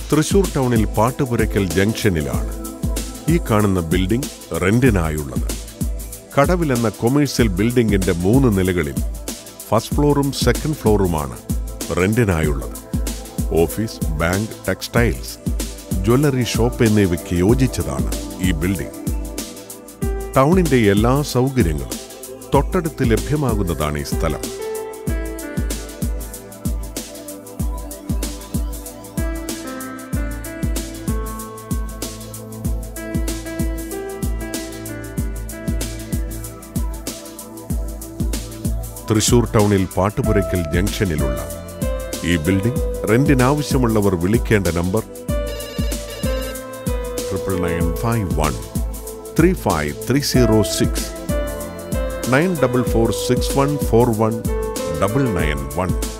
തൃശൂർ ടൗണിൽ പാട്ടുപുരയ്ക്കൽ ജംഗ്ഷനിലാണ് ഈ കാണുന്ന ബിൽഡിംഗ് റെന്റിനായുള്ളത് കടവിൽ എന്ന കൊമേഴ്സ്യൽ ബിൽഡിംഗിന്റെ മൂന്ന് നിലകളിൽ ഫസ്റ്റ് ഫ്ലോറും സെക്കൻഡ് ഫ്ലോറുമാണ് റെന്റിനായുള്ളത് office bank textiles jewellery shop എന്നിവയ്ക്ക് യോജിച്ചതാണ് ഈ ബിൽഡിംഗ് ടൗണിന്റെ എല്ലാ സൗകര്യങ്ങളും തൊട്ടടുത്ത് ലഭ്യമാകുന്നതാണ് ഈ സ്ഥലം തൃശൂർ ടൗണിൽ പാട്ടുപുരയ്ക്കൽ ജംഗ്ഷനിലുള്ള ഈ ബിൽഡിംഗ് റെന്റിനാവശ്യമുള്ളവർ വിളിക്കേണ്ട number triple nine five one three five three zero six nine double four six one four one double nine one